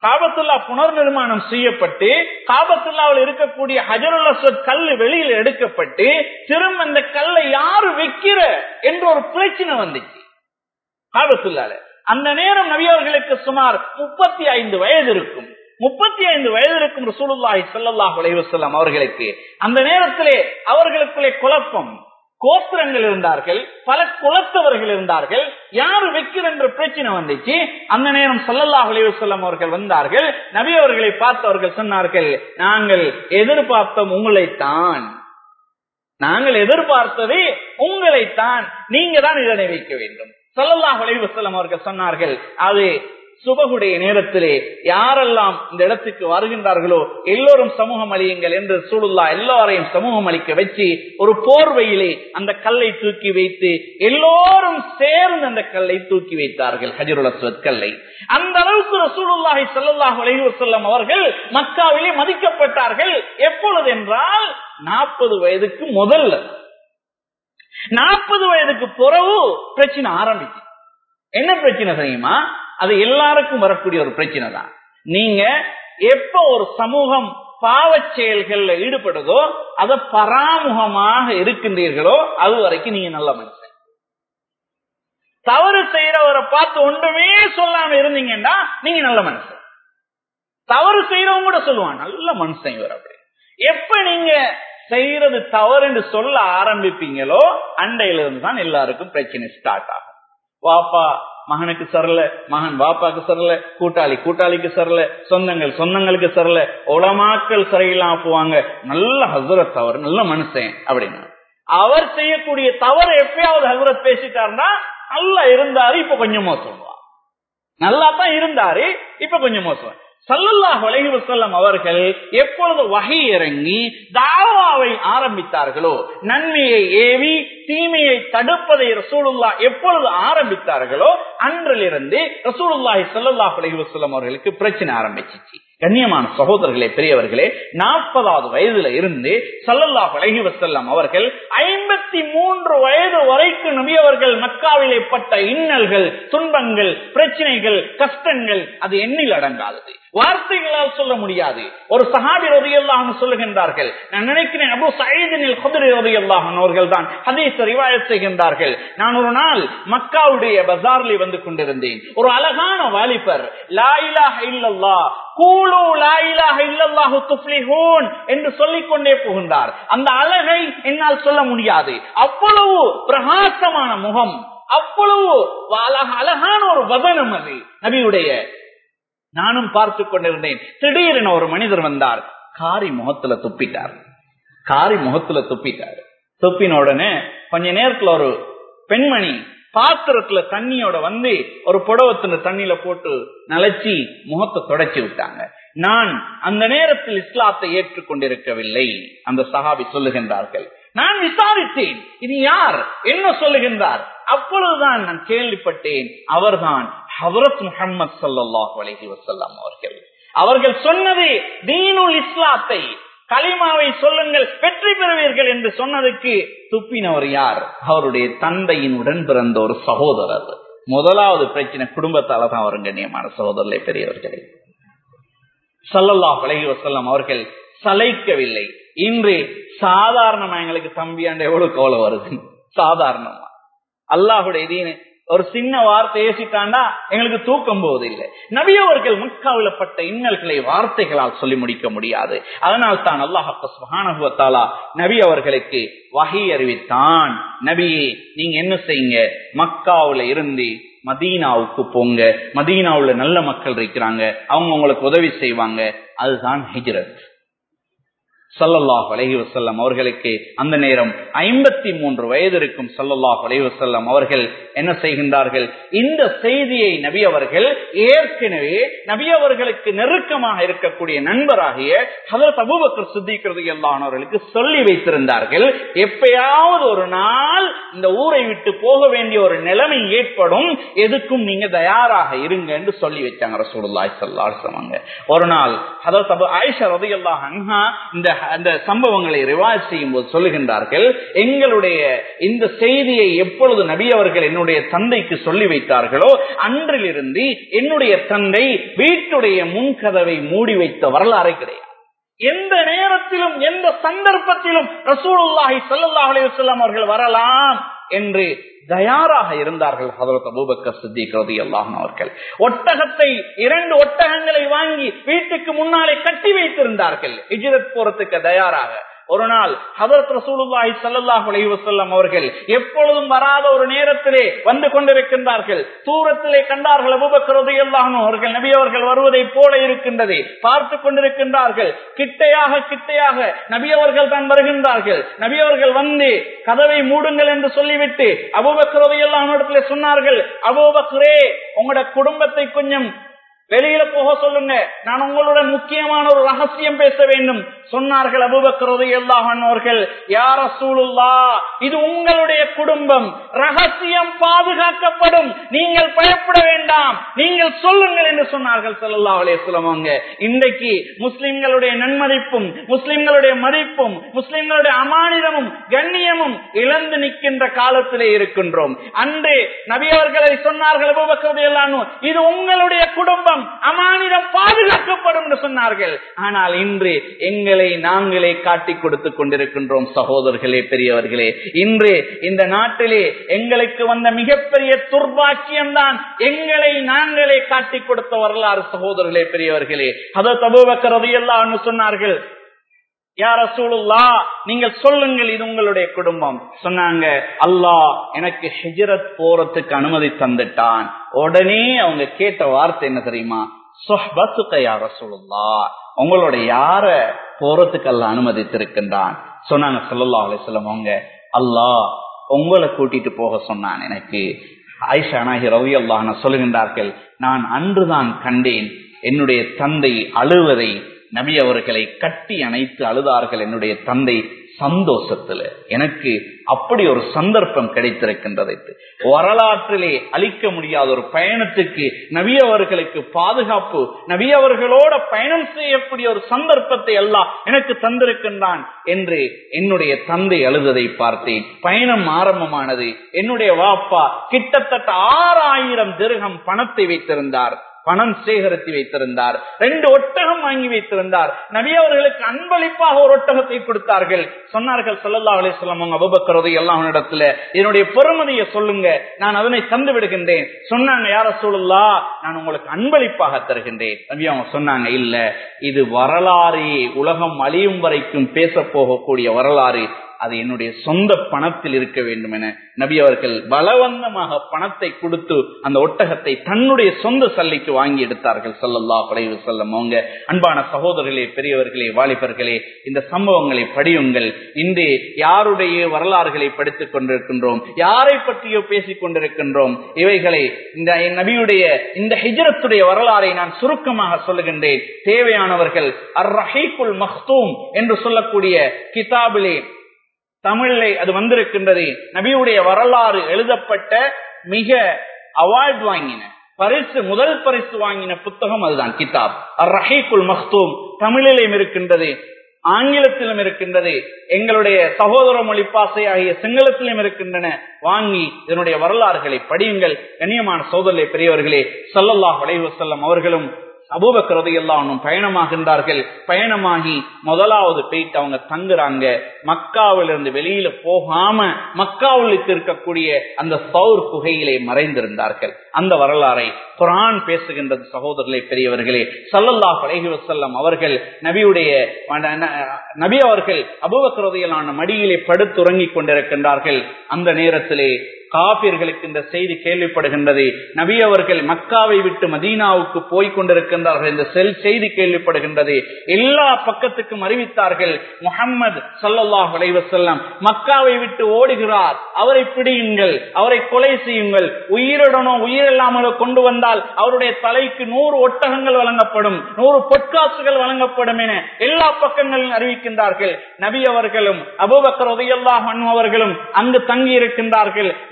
காபத்துல்லா புனர் நிர்மாணம் செய்யப்பட்டு காபத்துல்லாவில் இருக்கக்கூடிய ஹஜருல் அஸ்வத் கல் வெளியில எடுக்கப்பட்டு திரும்ப அந்த கல்லை யாரு வைக்கிற என்ற ஒரு பிரச்சனை வந்துச்சு காபத்துல்லால அந்த நேரம் நபியவர்களுக்கு சுமார் முப்பத்தி ஐந்து வயது இருக்கும் முப்பத்தி ஐந்து வயது இருக்கும் ரசூலுல்லாஹி ஸல்லல்லாஹு அலைஹி வஸல்லம் அவர்களுக்கு அந்த நேரத்திலே அவர்களுக்குள்ளே குழப்பம் கோத்திரங்கள் இருந்தார்கள் பல குலத்தவர்கள் இருந்தார்கள் யாரு வைக்கிற என்ற பிரச்சனை வந்துச்சு அந்த நேரம் சல்லல்லாஹு அலைஹி வஸல்லம் அவர்கள் வந்தார்கள் நபி அவர்களை பார்த்து அவர்கள் சொன்னார்கள் நாங்கள் எதிர்பார்த்தோம் உங்களைத்தான் நாங்கள் எதிர்பார்த்தது உங்களைத்தான் நீங்க தான் இதனை வைக்க வேண்டும் சல்லல்லாஹு அலைஹி வஸல்லம் அவர்கள் சொன்னார்கள் அது சுபகுடைய நேரத்திலே யாரெல்லாம் இந்த இடத்துக்கு வருகின்றார்களோ எல்லோரும் சமூகம் அழியுங்கள் என்று சூழல்லா எல்லாரையும் சமூகம் அளிக்க வச்சு ஒரு போர்வையிலே அந்த கல்லை தூக்கி வைத்து எல்லோரும் சேர்ந்து அந்த கல்லை தூக்கி வைத்தார்கள் ஹஜருல் அஸ்வத் கல்லை அந்த அளவுக்கு ரசூலுல்லாஹி ஸல்லல்லாஹு அலைஹி வஸல்லம் அவர்கள் மக்காவிலே மதிக்கப்பட்டார்கள் எப்பொழுது என்றால் நாற்பது வயதுக்கு முதல்ல நாற்பது வயதுக்கு பிறகு பிரச்சனை ஆரம்பிச்சு என்ன பிரச்சனை தெரியுமா அது எல்லாருக்கும் வரக்கூடிய ஒரு பிரச்சனை தான் நீங்க எப்ப ஒரு சமூகம் பாவச் செயல்கள்ல ஈடுபடுதோ அத பராமுகமாக இருக்கின்றீர்களோ அது வரைக்கும் நீங்க நல்ல மனுஷன் தவறு செய்யறவரை பார்த்து ஒன்றுமே சொல்லாம இருந்தீங்கன்னா நீங்க நல்ல மனுஷன் தவறு செய்யறவங்க கூட சொல்லுவான் நல்ல மனுஷன் இவர் அப்படி எப்ப நீங்க செய்யறது தவறு என்று சொல்ல ஆரம்பிப்பீங்களோ அண்டையில இருந்து தான் எல்லாருக்கும் பிரச்சனை ஸ்டார்ட் ஆகும் வாப்பா மகனுக்கு சரல மகன் வாப்பாக்கு சரல கூட்டாளி கூட்டாளிக்கு சரல சொந்தங்கள் சொந்தங்களுக்கு சரல உலமாக்கள் சரியில்லாம போவாங்க நல்ல ஹசரத் அவர் நல்ல மனுஷன் அப்படின்னு அவர் செய்யக்கூடிய தவறு எப்பயாவது ஹசரத் பேசிட்டாருன்னா நல்லா இருந்தாரு இப்ப கொஞ்சம் மோசம் நல்லா தான் இருந்தாரு இப்ப கொஞ்சம் மோசம் சல்லல்லாஹு அலைஹி வஸல்லம் அவர்கள் எப்பொழுது வகை இறங்கி தாவாவை ஆரம்பித்தார்களோ நன்மையை ஏவி தீமையை தடுப்பதை ரசூலுல்லா எப்பொழுது ஆரம்பித்தார்களோ அன்றிலிருந்து ரசூலுல்லாஹி ஸல்லல்லாஹு அலைஹி வஸல்லம் அவர்களுக்கு பிரச்சனை ஆரம்பிச்சிச்சு கண்ணியமான சகோதரர்களே பெரியவர்களே நாற்பதாவது வயதுல இருந்து சல்லல்லாஹு அலைஹி வஸல்லம் அவர்கள் ஐம்பத்தி மூன்று வயது வரைக்கும் நபி அவர்கள் மக்காவிலே பட்ட இன்னல்கள் துன்பங்கள் பிரச்சனைகள் கஷ்டங்கள் அது எண்ணில் அடங்காதது வார்த்தைகளால் சொல்ல முடியாது ஒரு சஹாபி ரதியல்லாஹ் சொல்லுகின்றார்கள் நான் நினைக்கிறேன் அபு சயீதினில் குதிரை ரதியல்லாஹ் அவர்கள் தான் ஹதீஸ் ரிவாயத் செய்கின்றார்கள் நான் ஒரு நாள் மக்காவுடைய பஜார்ல வந்து கொண்டிருந்தேன் ஒரு அழகான வாலிபர் லா இலாஹ இல்லல்லாஹ் கூலு லா இலாஹ இல்லல்லாஹு துஃப்லிஹூன் என்று சொல்லிக் கொண்டே போகின்றார் அந்த அழகை என்னால் சொல்ல முடியாது அவ்வளவு பிரகாசமான முகம் அவ்வளவு அழகான ஒரு வதனம் அது நபியுடைய நானும் பார்த்து கொண்டிருந்தேன் திடீரென ஒரு மனிதர் வந்தார் காரி முகத்துல துப்பிட்டார் காரி முகத்துல துப்பிட்டார் துப்பின உடனே கொஞ்ச நேரத்துல ஒரு பெண்மணி பாத்திரத்துல தண்ணியோட வந்து ஒரு புடவத்துல தண்ணியில போட்டு நலைச்சி முகத்தை தொடச்சி விட்டாங்க நான் அந்த நேரத்தில் இஸ்லாத்தை ஏற்றுக்கொண்டிருக்கவில்லை அந்த சஹாபி சொல்லுகின்றார்கள் நான் விசாரித்தேன் இது யார் என்ன சொல்லுகின்றார் அப்பொழுதுதான் நான் கேள்விப்பட்டேன் அவர்தான் ஹவரத் முகமது சல்லாஹ் அலஹி வசல்லாம் அவர்கள் அவர்கள் சொன்னது தீனுல் இஸ்லாத்தை களிமாவை சொல்லுங்கள் வெற்றி பெறுவீர்கள் என்று சொன்னதுக்கு துப்பினவர் யார் அவருடைய தந்தையின் உடன் பிறந்த ஒரு சகோதரர் முதலாவது பிரச்சனை குடும்பத்தால தான் வரும் கண்ணியமான சகோதரர்களை பெரியவர்களே சல்லல்லாஹ் அலஹி வசல்லாம் அவர்கள் சளைக்கவில்லை இன்று சாதாரணமா எங்களுக்கு தம்பியாண்ட எவ்வளவு கவலை வருது சாதாரணமா அல்லாஹுடைய தீனு ஒரு சின்ன வார்த்தை ஏசிட்டாண்டா எங்களுக்கு தூக்கம் போவது இல்லை நபியவர்கள் முக்காவில பட்ட இன்னல்களை வார்த்தைகளால் சொல்லி முடிக்க முடியாது அதனால் தான் அல்லாஹாலா நபி அவர்களுக்கு வகை அறிவித்தான் நபியே நீங்க என்ன செய்யுங்க மக்காவுல இருந்து மதீனாவுக்கு போங்க மதீனாவுல நல்ல மக்கள் இருக்கிறாங்க அவங்க உங்களுக்கு உதவி செய்வாங்க அதுதான் ஹிஜ்ரத் சல்லல்லாஹ் அலஹி வசல்லம் அவர்களுக்கு அந்த நேரம் ஐம்பத்தி மூன்று வயது இருக்கும் சல்லல்லாஹ் அலஹி வசல்லம் அவர்கள் என்ன செய்கின்றார்கள் இந்த செய்தியை நபி அவர்கள் ஏற்கனவே நபி அவர்களுக்கு நெருக்கமாக இருக்கக்கூடிய நண்பராகிய ஹதரத் அபூபக்கர் சித்திக்கிறது எல்லானவர்களுக்கு சொல்லி வைத்திருந்தார்கள் எப்பயாவது ஒரு நாள் இந்த ஊரை விட்டு போக வேண்டிய ஒரு நிலைமை ஏற்படும் எதுக்கும் நீங்க தயாராக இருங்க என்று சொல்லி வச்சாங்க ரசூலுல்லாய் சல்லாசவங்க ஒரு நாள் ஹதரத் அபு ஆயிஷா ரதி அல்லாஹ் அன்ஹா இந்த அந்த சம்பவங்களை ரிவாஜ் செய்யும் போது சொல்லுகின்றார்கள் எங்களுடைய இந்த செய்தியை எப்பொழுது நபி அவர்கள் என்னுடைய தந்தைக்கு சொல்லி வைத்தார்களோ அன்றிலிருந்து என்னுடைய தந்தை வீட்டுடைய முன்கதவை மூடி வைத்த வரலாறை கிடையாது எந்த நேரத்திலும் எந்த சந்தர்ப்பத்திலும் ரசூலுல்லாஹி ஸல்லல்லாஹு அலைஹி வஸல்லம் அவர்கள் வரலாம் என்று தயாராக இருந்தார்கள் ஹதரத் அபூபக்கர் சித்திக் ரலியல்லாஹு அன்ஹு அவர்கள் ஒட்டகத்தை இரண்டு ஒட்டகங்களை வாங்கி வீட்டுக்கு முன்னாலே கட்டி வைத்திருந்தார்கள் ஹிஜ்ரத் போறதுக்கு தயாராக ஒரு நாள் ஹதரத் ரசூலுல்லாஹி ஸல்லல்லாஹு அலைஹி வஸல்லம் அவர்கள் எப்பொழுதும் வராத ஒரு நேரத்திலே வந்து கொண்டிருக்கின்றார்கள் தூரத்திலே கண்டார்கள் அபூபக்கர் ரலியல்லாஹு அன்ஹு அவர்கள் நபி அவர்கள் வருவதை போல இருக்கின்றது பார்த்து கொண்டிருக்கின்றார்கள் கிட்டையாக கிட்டையாக நபி அவர்கள் தான் வருகின்றார்கள் நபி அவர்கள் வந்து கதவை மூடுங்கள் என்று சொல்லிவிட்டு அபூபக்கர் ரலியல்லாஹு அன்ஹு இடத்திலே சொன்னார்கள் அபூபக்கரே உங்களோட குடும்பத்தை கொஞ்சம் வெளியில போக சொல்லுங்க நான் உங்களுடன் முக்கியமான ஒரு ரகசியம் பேச வேண்டும் சொன்னார்கள் அபுபக்கரது எல்லாவர்கள் யார சூழுல்லா இது உங்களுடைய குடும்பம் ரகசியம் பாதுகாக்கப்படும் நீங்கள் பயப்பட வேண்டாம் நீங்கள் சொல்லுங்கள் என்று சொன்னார்கள் சல்லா அலையம் அவங்க இன்றைக்கு முஸ்லிம்களுடைய நன்மதிப்பும் முஸ்லிம்களுடைய மதிப்பும் முஸ்லிம்களுடைய அமானிதமும் கண்ணியமும் இழந்து நிற்கின்ற காலத்திலே இருக்கின்றோம் அன்று நபியவர்களை சொன்னார்கள் அபுபக்கரது எல்லாம் இது உங்களுடைய குடும்பம் அமானிதம் பாதுகாக்கப்படும் என்று சொன்னார்கள் ஆனால் இன்று எங்களை நாங்களே காட்டிக் கொடுத்துக் கொண்டிருக்கின்றோம் சகோதரர்களே பெரியவர்களே இன்று இந்த நாட்டிலே எங்களுக்கு வந்த மிகப்பெரிய துர்பாக்கியம்தான் எங்களை நாங்களே காட்டிக் கொடுத்த வரலாறு சகோதரர்களே பெரியவர்களே அதை தபுவக்கிறது எல்லாம் சொன்னார்கள் யார சூழல்லா நீங்கள் சொல்லுங்கள் இது உங்களுடைய குடும்பம் சொன்னாங்க அல்லாஹ் எனக்கு ஹிஜரத் போறதுக்கு அனுமதி தந்துட்டான் உடனே அவங்க கேட்ட வார்த்தை என்ன தெரியுமா சொஹ்பத்துக்க யார சூழல்லா உங்களோட யார போறதுக்கு அல்ல அனுமதித்திருக்கின்றான் சொன்னாங்க சொல்லல்லா அலிஸ்லம் அவங்க அல்லாஹ் உங்களை கூட்டிட்டு போக சொன்னான் எனக்கு ஆயிஷா நாகி ரவி அல்லாஹ் சொல்லுகின்றார்கள் நான் அன்றுதான் கண்டேன் என்னுடைய தந்தை அழுவதை நபி அவர்களை கட்டி அணைத்து அழுதார்கள் என்னுடைய தந்தை சந்தோஷத்துல எனக்கு அப்படி ஒரு சந்தர்ப்பம் கிடைத்திருக்கின்றது வரலாற்றிலே அளிக்க முடியாத ஒரு பயணத்துக்கு நபி அவர்களுக்கு பாதுகாப்பு நபி அவர்களோட பயணம் செய்யக்கூடிய ஒரு சந்தர்ப்பத்தை எல்லாம் எனக்கு தந்திருக்கின்றான் என்று என்னுடைய தந்தை அழுததை பார்த்தேன் பயணம் ஆரம்பமானது என்னுடைய வாப்பா கிட்டத்தட்ட ஆறாயிரம் திருகம் பணத்தை வைத்திருந்தார் பணம் சேகரித்து வைத்திருந்தார் ரெண்டு ஒட்டகம் வாங்கி வைத்திருந்தார் நபி அவர்களுக்கு அன்பளிப்பாக ஒரு ஒட்டகத்தை கொடுத்தார்கள் சொன்னார்கள் சொல்லல்லா அலிஸ்லாம் அவங்க அபுபக்கரது எல்லாம் இடத்துல என்னுடைய பெருமதியை சொல்லுங்க நான் அதனை தந்து விடுகின்றேன் சொன்னாங்க யார சொல்லலா நான் உங்களுக்கு அன்பளிப்பாக தருகின்றேன் நபி அவங்க சொன்னாங்க இல்ல இது வரலாறு உலகம் அழியும் வரைக்கும் பேச போகக்கூடிய வரலாறு அது என்னுடைய சொந்த பணத்தில் இருக்க வேண்டும் என நபி அவர்கள் பலவந்தமாக பணத்தை கொடுத்து அந்த ஒட்டகத்தை தன்னுடைய சொந்த சல்லைக்கு வாங்கி எடுத்தார்கள் சொல்லல்லா குறைவு செல்லம் அவங்க அன்பான சகோதரர்களே பெரியவர்களே வாலிபர்களே இந்த சம்பவங்களை படியுங்கள் இன்று யாருடைய வரலாறுகளை படித்துக் கொண்டிருக்கின்றோம் யாரை பற்றியோ பேசிக் கொண்டிருக்கின்றோம் இவைகளை இந்த நபியுடைய இந்த ஹிஜரத்துடைய வரலாறை நான் சுருக்கமாக சொல்லுகின்றேன் தேவையானவர்கள் அர் ரஹீக்குல் மஹ்தூம் என்று சொல்லக்கூடிய கிதாபிலே தமிழிலே அது வந்திருக்கின்றது நபியுடைய வரலாறு எழுதப்பட்ட மிக அவார்ட் வாங்கின பரிசு முதல் பரிசு வாங்கின புத்தகம் அதுதான் கிதாப் அர் ரஹீக்குல் மஹ்தூம் தமிழிலும் இருக்கின்றது ஆங்கிலத்திலும் இருக்கின்றது எங்களுடைய சகோதர மொழி பாசை ஆகிய சிங்களத்திலும் இருக்கின்றன வாங்கி இதனுடைய வரலாறுகளை படியுங்கள் கண்ணியமான சோதரலை பெரியவர்களே சல்லல்லாஹ் வலைவசல்லம் அவர்களும் அபூபக்கிறது எல்லாம் பயணமாகின்றார்கள் பயணமாகி முதலாவது போயிட்டு அவங்க தங்குறாங்க மக்காவிலிருந்து வெளியில போகாம மக்காவுக்கு இருக்கக்கூடிய அந்த சௌர் குகையிலே மறைந்திருந்தார்கள் அந்த வரலாறை குரான் பேசுகின்றது சகோதரர்களே பெரியவர்களே சல்லல்லா பழகி வசல்லம் அவர்கள் நபியுடைய நபி அவர்கள் அபுபக்ரதையிலான மடியிலே படுத்துறங்கிக் கொண்டிருக்கின்றார்கள் அந்த நேரத்திலே காபிர்களுக்கு இந்த செய்தி கேள்விப்படுகின்றது நபி அவர்கள் மக்காவை விட்டு மதீனாவுக்கு போய் கொண்டிருக்கின்றார்கள் இந்த செல் செய்தி கேள்விப்படுகின்றது எல்லா பக்கத்துக்கும் அறிவித்தார்கள் முகம்மது சல்லாஹ் செல்லம் மக்காவை விட்டு ஓடுகிறார் அவரை பிடியுங்கள் அவரை கொலை செய்யுங்கள் உயிருடனோ உயிரில்லாமலோ கொண்டு வந்தால் அவருடைய தலைக்கு நூறு ஒட்டகங்கள் வழங்கப்படும் நூறு பொற்காசுகள் வழங்கப்படும் என எல்லா பக்கங்களிலும் அறிவிக்கின்றார்கள் நபி அவர்களும் அபுபக்கர் உதயல்லாஹ் அவர்களும் அங்கு தங்கி இருக்கின்றார்கள்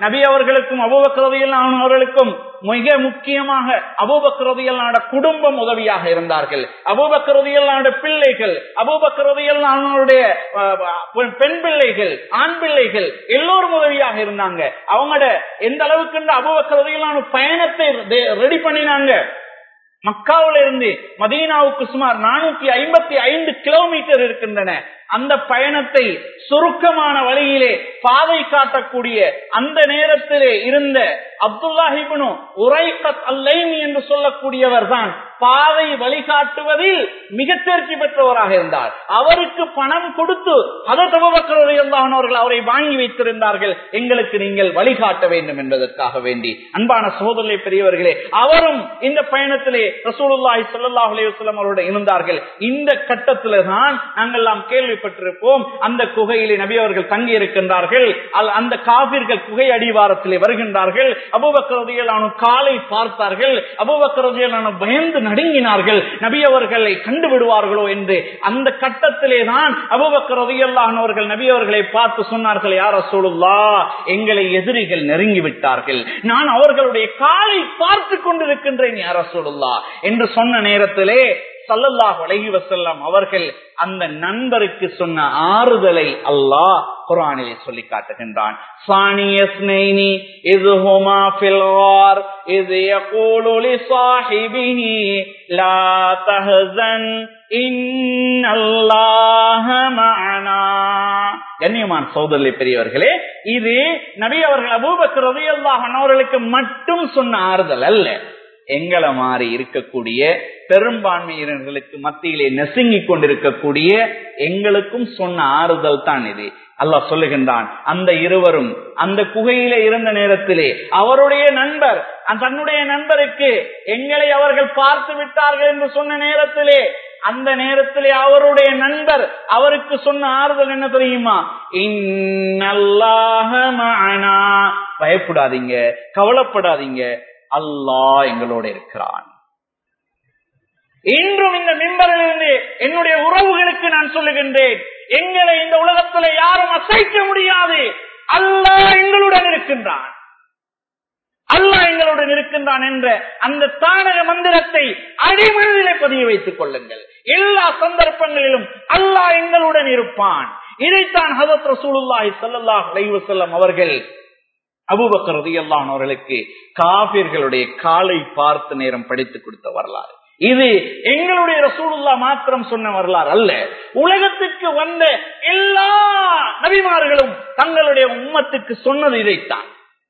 நபி அவர்களுக்கும் அபுபக்கரதியில் அவர்களுக்கும் மிக முக்கியமாக அபூபக்கரதியல் குடும்பம் உதவியாக இருந்தார்கள் அபூபக்கரதியல் பிள்ளைகள் அபூபக்கரதியல் அவனுடைய பெண் பிள்ளைகள் ஆண் பிள்ளைகள் எல்லோரும் உதவியாக இருந்தாங்க அவங்களோட எந்த அளவுக்கு அபூபக்கரதியலான பயணத்தை ரெடி பண்ணினாங்க மக்காவில இருந்து மதீனாவுக்கு சுமார் நானூத்தி ஐம்பத்தி ஐந்து கிலோமீட்டர் இருக்கின்றன அந்த பயணத்தை சுருக்கமான வழியிலே பாதை காட்டக்கூடிய அந்த நேரத்திலே இருந்த அப்துல்லாஹிபனு உரைகத் அல்லைமி என்று சொல்லக்கூடியவர் தான் பாதை வழிகாட்டுவதில் மிக தேர்ச்சி பெற்றவராக இருந்தார் அவருக்கு பணம் கொடுத்து அதவர்கள் அவரை வாங்கி வைத்திருந்தார்கள் எங்களுக்கு நீங்கள் வழிகாட்ட வேண்டும் என்பதற்காக வேண்டி அன்பான சகோதரரை பெரியவர்களே அவரும் இந்த பயணத்திலே ரசூலுல்லாஹி ஸல்லல்லாஹு அலைஹி வஸல்லம் அவரோடு இருந்தார்கள் இந்த கட்டத்திலே தான் நாங்கள் எல்லாம் கேள்விப்பட்டிருப்போம் அந்த குகையிலே நபி அவர்கள் தங்கி இருக்கின்றார்கள் அந்த காபிர்கள் குகை அடிவாரத்திலே வருகின்றார்கள் அபுபக்கரதியலான காலை பார்த்தார்கள் அபுபக்கரதியலான பயந்து நடுங்கினார்கள் நபி அவர்களை கண்டு விடுவார்களோ என்று அந்த கட்டத்திலே தான் அபுபக்கரதியல்லானவர்கள் நபி அவர்களை பார்த்து சொன்னார்கள் யார சொல்லுல்லா எங்களை எதிரிகள் நெருங்கி விட்டார்கள் நான் அவர்களுடைய காலை பார்த்து கொண்டிருக்கின்றேன் யார சொல்லுல்லா என்று சொன்ன நேரத்திலே சல்லல்லாஹ் அலைஹி வசல்லம் அவர்கள் அந்த நண்பருக்கு சொன்ன ஆறுதலை அல்லாஹ் குரானிலே சொல்லி காட்டுகின்றான் சானியஸ்னைனி இது ஹுமா ஃபில் கார் இது யகூலு லிசாஹிபிஹி லா தஹஸன் இன்னல்லாஹ மஅனா கண்ணியமான சோதரி பெரியவர்களே இது நபி அவர்கள் அபூபக்கர் ரலியல்லாஹு அன்ஹு அவர்களுக்கு மட்டும் சொன்ன ஆறுதல் அல்ல எங்களை மாறி இருக்கக்கூடிய பெரும்பான்மையினர்களுக்கு மத்தியிலே நெசுங்கிக் கொண்டிருக்கக்கூடிய எங்களுக்கும் சொன்ன ஆறுதல் தான் இது அல்லாஹ் சொல்லுகின்றான் அந்த இருவரும் அந்த குகையில இருந்த நேரத்திலே அவருடைய நண்பர் தன்னுடைய நண்பருக்கு எங்களை அவர்கள் பார்த்து விட்டார்கள் என்று சொன்ன நேரத்திலே அந்த நேரத்திலே அவருடைய நண்பர் அவருக்கு சொன்ன ஆறுதல் என்ன தெரியுமா இன்னல்லாஹ மஅனா பயப்படாதீங்க கவலைப்படாதீங்க அல்லாஹ் எங்களோட இருக்கிறான் இன்றும் இந்த மிம்பரிலிருந்து என்னுடைய உறவுகளுக்கு நான் சொல்லுகின்றேன் எங்களை இந்த உலகத்துல யாரும் அசைக்க முடியாது அல்லாஹ் எங்களுடன் இருக்கின்றான் அல்லாஹ் எங்களுடன் இருக்கின்றான் என்ற அந்த தானக மந்திரத்தை அடிமனதிலே பதிய வைத்துக் கொள்ளுங்கள் எல்லா சந்தர்ப்பங்களிலும் அல்லாஹ் எங்களுடன் இருப்பான் இதைத்தான் ஹதத் ரசூலுல்லாஹி ஸல்லல்லாஹு அலைஹி வஸல்லம் அவர்கள் அபூபக்கர் ரலியல்லாஹு அவர்களுக்கு காபிர்களுடைய காலை பார்த்த நேரம் படித்து கொடுத்த வரலாறு இது எங்களுடைய ரசூலுல்லா மாத்திரம் சொன்ன வரலாறு அல்ல உலகத்துக்கு வந்த எல்லா நபிமார்களும் தங்களுடைய உம்மத்துக்கு சொன்னது இதைத்தான்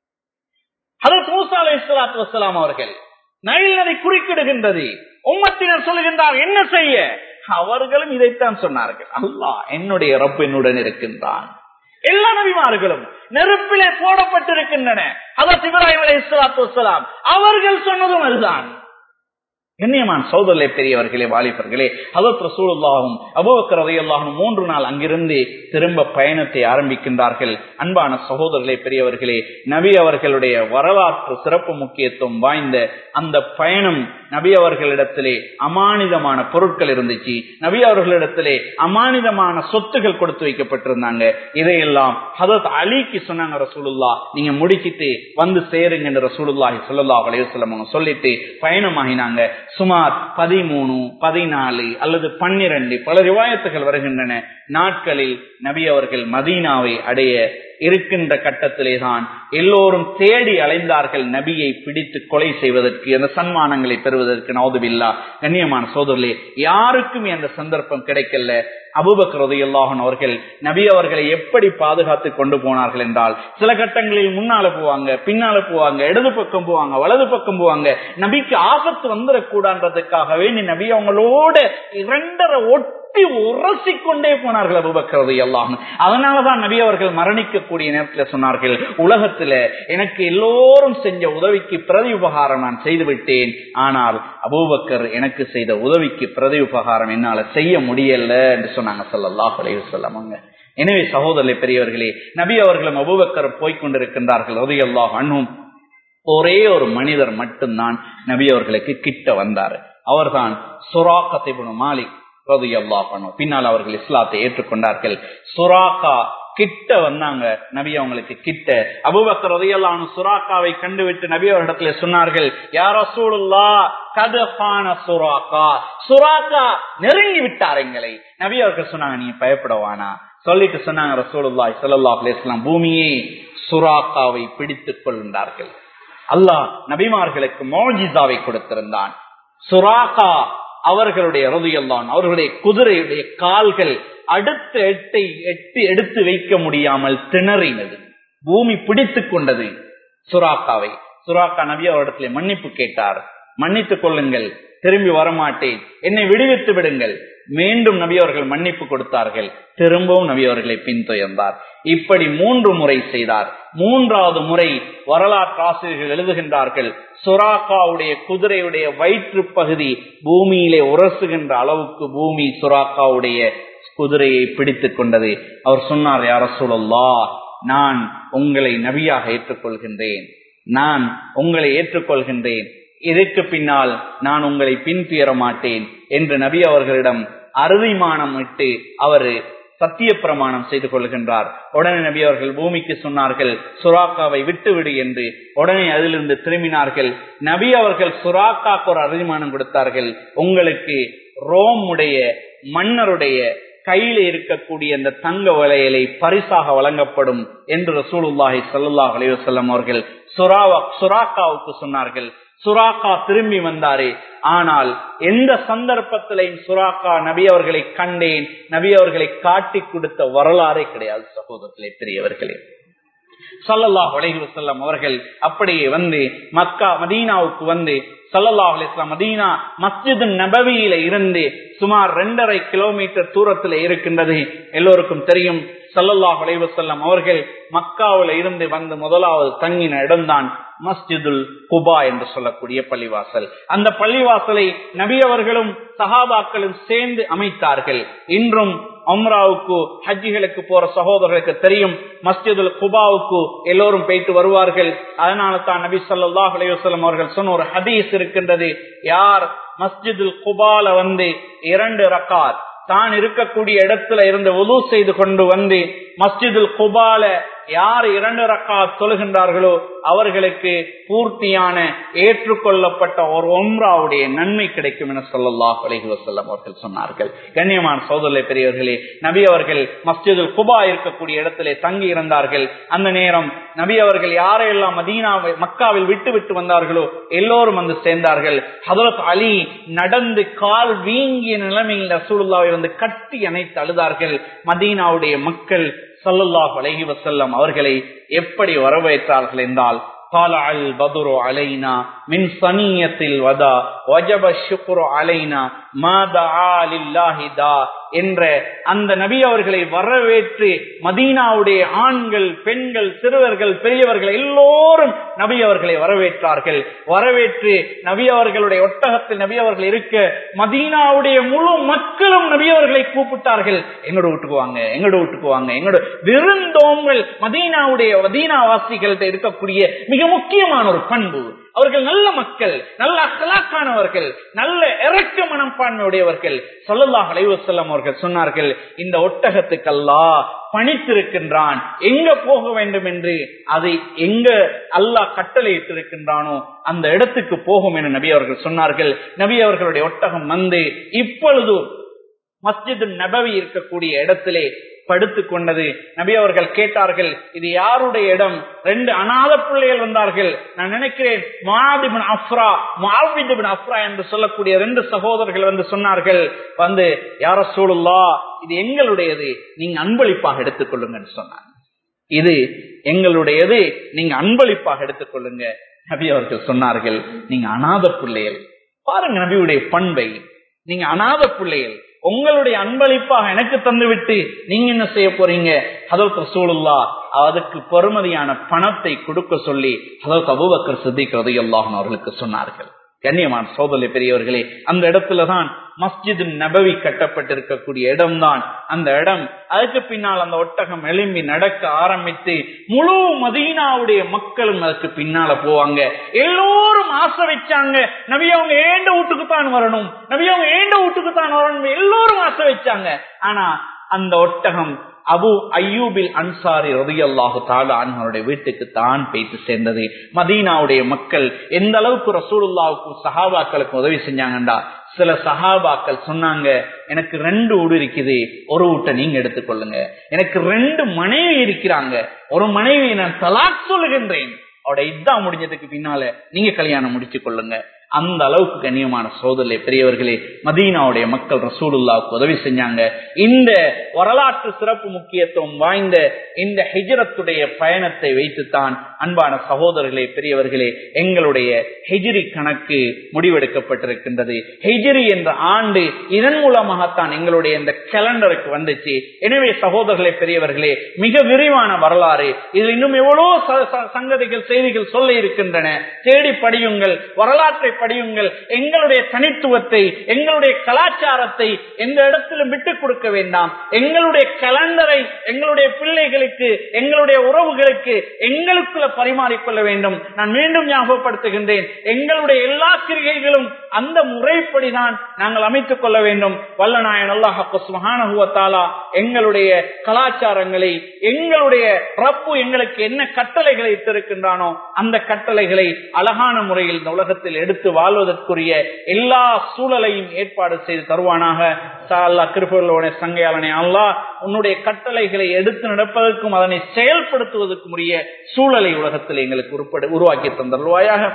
அதற்கு மூசா அலை இஸ்லாத்து வசலாம் அவர்கள் நைல் நதி குறுக்கிடுகின்றது உம்மத்தினர் சொல்லுகின்றார் என்ன செய்ய அவர்களும் இதைத்தான் சொன்னார்கள் அல்லாஹ் என்னுடைய ரப் என்னுடன் இருக்கின்றான் எல்லா நபிமார்களும் நெருப்பிலே போடப்பட்டிருக்கின்றன அதற்கு இப்ராஹிம் அலை இஸ்லாத்து வசலாம் அவர்கள் சொன்னதும் அதுதான் கண்ணியமான சோதரிலே பெரியவர்களே வாலிபர்களே அதற்கு சூழலாகும் அபுவக்கரதை எல்லாரும் மூன்று நாள் அங்கிருந்து திரும்ப பயணத்தை ஆரம்பிக்கின்றார்கள் அன்பான சகோதரர்களே பெரியவர்களே நபி அவர்களுடைய வரலாற்று சிறப்பு முக்கியத்துவம் வாய்ந்த அந்த பயணம் நபி அவர்களிடத்திலே அமானிதமான பொருட்கள் இருந்துச்சு நபி அவர்களிடத்திலே அமானிதமான சொத்துகள் கொடுத்து வைக்கப்பட்டிருந்தாங்க இதையெல்லாம் ஹதத் அலிக்கு சொன்னாங்க ரசூலுல்லா நீங்க முடிச்சிட்டு வந்து சேருங்க என்று ரசூலுல்லாஹி சொல்லல்லா அலையுசல்லம் அவங்க சொல்லிட்டு பயணமாகினாங்க சுமார் பதிமூணு பதினாலு அல்லது பன்னிரண்டு பல ரிவாயத்துகள் வருகின்றன நாட்களில் நபி அவர்கள் மதீனாவை அடைய இருக்கின்ற கட்டத்திலே தான் எல்லோரும் தேடி அலைந்தார்கள் நபியை பிடித்து கொலை செய்வதற்கு அந்த சன்மானங்களை பெறுவதற்கு நவதுபில்லா கண்ணியமான சோதரிலே யாருக்கும் அந்த சந்தர்ப்பம் கிடைக்கல அபுபக்ரது எல்லாஹன் அவர்கள் நபி அவர்களை எப்படி பாதுகாத்து கொண்டு போனார்கள் என்றால் சில கட்டங்களில் முன்னால போவாங்க பின்னால போவாங்க இடது பக்கம் போவாங்க வலது பக்கம் போவாங்க நபிக்கு ஆபத்து வந்துடக்கூடாதுக்காக வேண்டி நபி அவங்களோட இரண்டரை ஒட்டி உரசி கொண்டே போனார்கள் அபுபக்ரது எல்லாம் அதனாலதான் நபி அவர்கள் மரணிக்கக்கூடிய நேரத்தில் சொன்னார்கள் உலகத்துல எனக்கு எல்லோரும் செஞ்ச உதவிக்கு பிரதி உபகாரம் நான் செய்து விட்டேன் ஆனால் அபூபக்கர் எனக்கு செய்த உதவிக்கு பிரதி உபகாரம் என்னால செய்ய முடியல என்று சொன்னாங்க சொல்லல்லாஹ் அலைஹி சொல்லாமங்க எனவே சகோதரர்களே பெரியவர்களே நபி அவர்களும் அபூபக்கர் போய்கொண்டிருக்கின்றார்கள் உதயல்லாஹ் அண்ணும் ஒரே ஒரு மனிதர் மட்டும்தான் நபி அவர்களுக்கு கிட்ட வந்தார் அவர்தான் சுராக்கத்தை மாலிக் பின்னால் அவர்கள் இஸ்லாத்தை ஏற்றுக்கொண்டார்கள் சுராக்கா கிட்ட வந்தாங்க நபி அவங்களுக்கு கிட்ட அபுபக்கர் ரதியல்லானு சுராக்காவை கண்டுவிட்டு நபி அவரிடத்துல சொன்னார்கள் யார் ரசூலுல்லா கதபான சுராக்கா சுராக்கா நெருங்கி விட்டார் எங்களை நபி அவர்கள் சொன்னாங்க நீங்க பயப்படவானா சொல்லிட்டு சொன்னாங்க ரசூலுல்லாய் ஸல்லல்லாஹு அலைஹி வஸல்லம் பூமியை சுராக்காவை பிடித்துக் கொள்கின்றார்கள் அல்லாஹ் நபிமார்களுக்கு மோஜிசாவை கொடுத்திருந்தான் சுராகா அவர்களுடைய ரதியல்லான் அவர்களுடைய குதிரையுடைய கால்கள் அடுத்த எட்டை எட்டு எடுத்து வைக்க முடியாமல் திணறினது பூமி பிடித்துக் கொண்டது சுராக்காவை சுராக்கா நபி அவரிடத்துல மன்னிப்பு கேட்டார் மன்னித்துக் கொள்ளுங்கள் திரும்பி வரமாட்டேன் என்னை விடுவித்து விடுங்கள் மீண்டும் நபி அவர்கள் மன்னிப்பு கொடுத்தார்கள் திரும்பவும் நபி அவர்களை பின்தொயர்ந்தார் இப்படி மூன்று முறை செய்தார் மூன்றாவது முறை வரலாற்று ஆசிரியர்கள் எழுதுகின்றார்கள் சுராக்காவுடைய குதிரையுடைய வயிற்று பகுதி பூமியிலே உரசுகின்ற அளவுக்கு பூமி சுராக்காவுடைய குதிரையை பிடித்துக் கொண்டது அவர் சொன்னார் யார சொல்லல்லா நான் உங்களை நபியாக ஏற்றுக்கொள்கின்றேன் நான் உங்களை ஏற்றுக்கொள்கின்றேன் இதற்கு பின்னால் நான் உங்களை பின்துயர மாட்டேன் என்று நபி அவர்களிடம் அறுதிமானம் இட்டு அவர் சத்திய பிரமாணம் செய்து கொள்கின்றார் உடனே நபி அவர்கள் பூமிக்கு சொன்னார்கள் சுராக்காவை விட்டுவிடு என்று உடனே அதிலிருந்து திரும்பினார்கள் நபி அவர்கள் சுராக்காக்கு ஒரு அறுதிமானம் கொடுத்தார்கள் உங்களுக்கு ரோம் உடைய மன்னருடைய கையில இருக்கக்கூடிய இந்த தங்க வளையலை பரிசாக வழங்கப்படும் என்று ரசூலுல்லாஹி சல்லாஹ் அலைவசல்லம் அவர்கள் சுராவா சுராக்காவுக்கு சொன்னார்கள் சுராக்கா திரும்பி வந்தாரே ஆனால் எந்த சந்தர்ப்பத்திலையும் சுராக்கா நபி அவர்களை கண்டேன் நபி அவர்களை காட்டி கொடுத்த வரலாறே கிடையாது சகோதரத்திலே பெரியவர்களே சல்லல்லாஹ் அலைஹி வஸல்லம் அவர்கள் அப்படியே வந்து மக்கா மதீனாவுக்கு வந்து சல்லல்லாஹ் அலிஸ்லாம் மதீனா மஸ்ஜித் நபவியில இருந்து சுமார் ரெண்டரை கிலோமீட்டர் தூரத்தில் இருக்கின்றது எல்லோருக்கும் தெரியும் சல்லல்லாஹ் அலைவசல்லம் அவர்கள் மக்காவில இருந்து வந்து முதலாவது தங்கின இடம்தான் மஸ்ஜிதுல் குபா என்று சொல்லக்கூடிய பள்ளிவாசல் அந்த பள்ளிவாசலை நபி அவர்களும் சஹாபாக்களும் சேர்ந்து அமைத்தார்கள் இன்றும் அம்ராவுக்கு ஹஜ்ஜிகளுக்கு போற சகோதரர்களுக்கு தெரியும் மஸ்ஜிதுல் குபாவுக்கு எல்லோரும் போயிட்டு வருவார்கள் அதனால தான் நபி சொல்லாஹ் அலையுசல்லம் அவர்கள் சொன்ன ஒரு ஹதீஸ் இருக்கின்றது யார் மஸ்ஜிதுல் குபால வந்து இரண்டு ரக்காத் தான் இருக்கக்கூடிய இடத்துல இருந்து உது செய்து கொண்டு வந்து மஸ்ஜிதுல் குபால யார் இரண்டு ரக்கா தொழுகின்றார்களோ அவர்களுக்கு பூர்த்தியான ஏற்றுக்கொள்ளப்பட்ட ஒரு ஒம்ராவுடைய நன்மை கிடைக்கும் என சொல்லல்லாஹ் அலைஹி வசல்லம் அவர்கள் சொன்னார்கள் கண்ணியமான சோதரை பெரியவர்களே நபி அவர்கள் மஸ்ஜிதுல் குபா இருக்கக்கூடிய இடத்திலே தங்கி இருந்தார்கள் அந்த நேரம் நபி அவர்கள் யாரையெல்லாம் மதீனாவை மக்காவில் விட்டு விட்டு வந்தார்களோ எல்லோரும் வந்து சேர்ந்தார்கள் ஹதரத் அலி நடந்து கால் வீங்கிய நிலைமையில் ரசூலுல்லாவை வந்து கட்டி அணைத்து அழுதார்கள் மதீனாவுடைய மக்கள் சல்லல்லாஹ் அலஹி வசல்லம் அவர்களை எப்படி வரவேற்றார்கள் என்றால் طالع البدر علينا من صنية الوداع وجب الشكر علينا ما دعا لله دا என்ற அந்த நபி அவர்களை வரவேற்று மதீனாவுடைய ஆண்கள் பெண்கள் சிறுவர்கள் பெரியவர்கள் எல்லோரும் நபி அவர்களை வரவேற்றார்கள் வரவேற்று நபி அவர்களுடைய ஒட்டகத்தில் நபி அவர்கள் இருக்க மதீனாவுடைய முழு மக்களும் நபி அவர்களை கூப்பிட்டார்கள் எங்களோட வீட்டுக்கு வாங்க எங்களோட வீட்டுக்கு வாங்க எங்களோட விருந்தோங்கள் மதீனாவுடைய மதீனாவாசிகள்கிட்ட இருக்கக்கூடிய மிக முக்கியமான ஒரு பண்பு அவர்கள் நல்ல மக்கள் நல்ல அகலாக்கானவர்கள் நல்ல இறக்க மனப்பான்மையுடையவர்கள் சொல்லல்லாஹ் அலைவசல்லம் அவர்கள் சொன்னார்கள் இந்த ஒட்டகத்துக்கல்லா பணித்திருக்கின்றான் எங்க போக வேண்டும் என்று அதை எங்க அல்லாஹ் கட்டளை இட்டிருக்கின்றானோ அந்த இடத்துக்கு போகும் என நபி அவர்கள் சொன்னார்கள் நபி அவர்களுடைய ஒட்டகம் வந்து இப்பொழுது மஸ்ஜிது நபவி இருக்கக்கூடிய இடத்திலே படுத்துக் கொண்டது நபி அவர்கள் கேட்டார்கள் இது யாருடைய இடம் ரெண்டு அநாத பிள்ளைகள் வந்தார்கள் நான் நினைக்கிறேன் மாதிபின் அஃப்ரா மாவிதிபின் அஃப்ரா என்று சொல்லக்கூடிய ரெண்டு சகோதரர்கள் வந்து சொன்னார்கள் வந்து யார சூழல்லா இது எங்களுடையது நீங்க அன்பளிப்பாக எடுத்துக்கொள்ளுங்கன்னு சொன்னாங்க இது எங்களுடையது நீங்க அன்பளிப்பாக எடுத்துக்கொள்ளுங்க நபி அவர்கள் சொன்னார்கள் நீங்க அநாத பிள்ளைகள் பாருங்க நபியுடைய பண்பை நீங்க அநாத பிள்ளைகள் உங்களுடைய அன்பளிப்பாக எனக்கு தந்துவிட்டு நீங்க என்ன செய்ய போறீங்க ஹதரத் ரசூலுல்லா அதுக்கு பெருமதியான பணத்தை கொடுக்க சொல்லி ஹதரத் அபுபக்கர் சித்திக் ரதையல்லாஹன் அவர்களுக்கு சொன்னார்கள் கண்ணியமான சோதனை பெரியவர்களே அந்த இடத்துலதான் மஸ்ஜிது நபவி கட்டப்பட்டிருக்கக்கூடிய இடம்தான் அந்த இடம் அதுக்கு பின்னால் அந்த ஒட்டகம் எழும்பி நடக்க ஆரம்பித்து முழு மதீனாவுடைய மக்களும் அதுக்கு பின்னால போவாங்க எல்லோரும் ஆசை வச்சாங்க நபி அவங்க ஏண்ட வீட்டுக்கு தான் வரணும் நபி அவங்க ஏண்ட வீட்டுக்கு தான் வரணும் எல்லோரும் ஆசை வச்சாங்க ஆனா அந்த ஒட்டகம் அபு ஐயூபில் அன்சாரி ரதியல்லாஹு தாலா அவருடைய வீட்டுக்கு தான் பேத்து சேர்ந்தது மதீனாவுடைய மக்கள் எந்த அளவுக்கு ரசூலுல்லாவுக்கும் சஹாபாக்களுக்கும் உதவி செஞ்சாங்கண்டா சில சஹாபாக்கள் சொன்னாங்க எனக்கு ரெண்டு ஊடு இருக்குது ஒரு வீட்டை நீங்க எடுத்துக்கொள்ளுங்க எனக்கு ரெண்டு மனைவி இருக்கிறாங்க ஒரு மனைவியை நான் தலாக் சொல்லுகின்றேன் அவட இதா முடிஞ்சதுக்கு பின்னால நீங்க கல்யாணம் முடிச்சு கொள்ளுங்க அந்த அளவுக்கு கண்ணியமான சோதரிலே பெரியவர்களே மதீனாவுடைய மக்கள் ரசூலுல்லாவுக்கு உதவி செஞ்சாங்க இந்த வரலாற்று சிறப்பு முக்கியத்துவம் வாய்ந்த இந்த ஹிஜரத்துடைய பயணத்தை வைத்துத்தான் அன்பான சகோதரர்களே பெரியவர்களே எங்களுடைய ஹெஜிரி கணக்கு முடிவெடுக்கப்பட்டிருக்கின்றது ஹெஜிரி என்ற ஆண்டு இதன் மூலமாகத்தான் எங்களுடைய இந்த கேலண்டருக்கு வந்துச்சு எனவே சகோதரர்களே பெரியவர்களே மிக விரிவான வரலாறு இதில் இன்னும் எவ்வளவு ச- ச- சங்கதிகள் செய்திகள் சொல்ல இருக்கின்றன தேடி படியுங்கள் வரலாற்றை படியுங்கள் எங்களுடைய தனித்துவத்தை எங்களுடைய கலாச்சாரத்தை எந்த இடத்திலும் விட்டுக் கொடுக்க வேண்டாம் எங்களுடைய கலண்டரை எங்களுடைய பிள்ளைகளுக்கு எங்களுடைய உறவுகளுக்கு எங்களுக்குள்ள பரிமாறிக்கொள்ள வேண்டும் நான் மீண்டும் ஞாபகப்படுத்துகின்றேன் எங்களுடைய எல்லா கிரிகைகளும் அந்த முறைப்படிதான் நாங்கள் அமைத்துக் கொள்ள வேண்டும் வல்லநாயன் அல்லாஹாலா எங்களுடைய கலாச்சாரங்களை எங்களுடைய ரப்பு எங்களுக்கு என்ன கட்டளைகளை இட்டிருக்கின்றானோ அந்த கட்டளைகளை அழகான முறையில் இந்த உலகத்தில் எடுத்து வாழ்வதற்குரிய எல்லா சூழலையும் ஏற்பாடு செய்து தருவானாக சா அல்லா கிருபர்களோட சங்கையாளனே அல்லா உன்னுடைய கட்டளைகளை எடுத்து நடப்பதற்கும் அதனை செயல்படுத்துவதற்கும் உரிய சூழலை உலகத்தில் எங்களுக்கு உருப்பட உருவாக்கி தந்தருவாயாக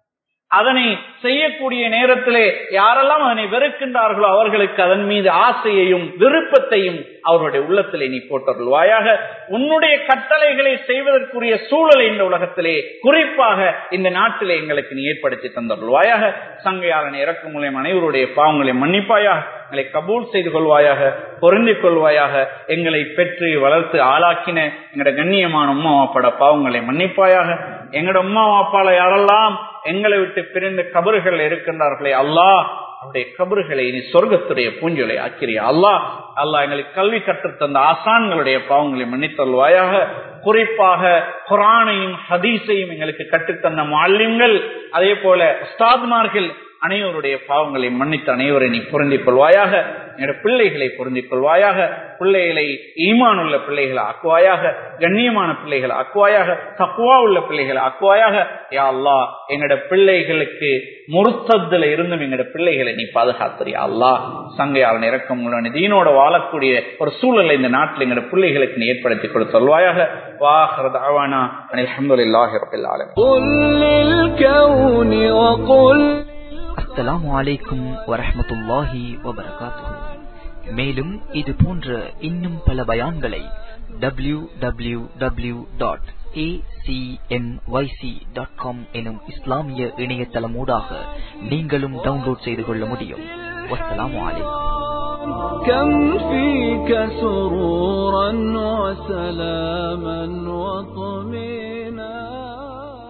அதனை செய்யக்கூடிய நேரத்திலே யாரெல்லாம் அதனை வெறுக்கின்றார்களோ அவர்களுக்கு அதன் மீது ஆசையையும் விருப்பத்தையும் அவர்களுடைய உள்ளத்திலே நீ போட்டருள்வாயாக உன்னுடைய கட்டளைகளை செய்வதற்குரிய சூழலை இந்த உலகத்திலே குறிப்பாக இந்த நாட்டிலே எங்களுக்கு நீ ஏற்படுத்தி தந்தருள்வாயாக சங்கையாளன் இறக்கும் மூலியம் அனைவருடைய பாவங்களை மன்னிப்பாயாக எங்களை கபூல் செய்து கொள்வாயாக பொருந்திக் கொள்வாயாக எங்களை பெற்று வளர்த்து ஆளாக்கின எங்களோட கண்ணியமான உம்மா வாப்பாட பாவங்களை மன்னிப்பாயாக எங்களோட உம்மா வாப்பால யாரெல்லாம் எங்களை விட்டு பிரிந்து கபறுகள் இருக்கின்றார்களே அல்லாஹ் அவருடைய கபறுகளை நீ சொர்க்கத்துடைய பூஞ்சலை ஆக்கிறியா அல்லாஹ் அல்லாஹ் எங்களுக்கு கல்வி கற்றுத் தந்த ஆசான்களுடைய பாவங்களை மன்னித்தல்வாயாக குறிப்பாக குரானையும் ஹதீஸையும் எங்களுக்கு கற்றுத்தந்த மாலியங்கள் அதே போல உஸ்தாத்மார்கள் அனைவருடைய பாவங்களை மன்னித்து அனைவரை நீ பொருந்திக் கொள்வாயாக என்னோட பிள்ளைகளை பொருந்திக் கொள்வாயாக பிள்ளைகளை ஈமான் உள்ள பிள்ளைகளை ஆக்குவாயாக கண்ணியமான பிள்ளைகளை ஆக்குவாயாக தக்குவா உள்ள பிள்ளைகளை ஆக்குவாயாக யா அல்லா எங்களோட பிள்ளைகளுக்கு முருத்தத்துல இருந்தும் எங்களோட பிள்ளைகளை நீ பாதுகாத்துறியா அல்லா சங்கையால் இறக்கம் உள்ள தீனோட வாழக்கூடிய ஒரு சூழலை இந்த நாட்டில் எங்களோட பிள்ளைகளுக்கு நீ ஏற்படுத்தி கொடுத்தல்வாயாக வாஹரத் ஆவானா அலமதுல்லாஹி ரபில் ஆலமீன் قل للكون وقل அஸ்ஸலாமு அலைக்கும் வரஹ்மத்துல்லாஹி வபரகாத்துஹு மேலும் இது போன்ற இன்னும் பல பயான்களை டபிள்யூ டபிள்யூ டபிள்யூ டாட் எனும் இஸ்லாமிய இணையதளமூடாக நீங்களும் டவுன்லோட் செய்து கொள்ள முடியும் வஸ்ஸலாமு அலைக்கும் كم فيك سرورا وسلاما وطمئنا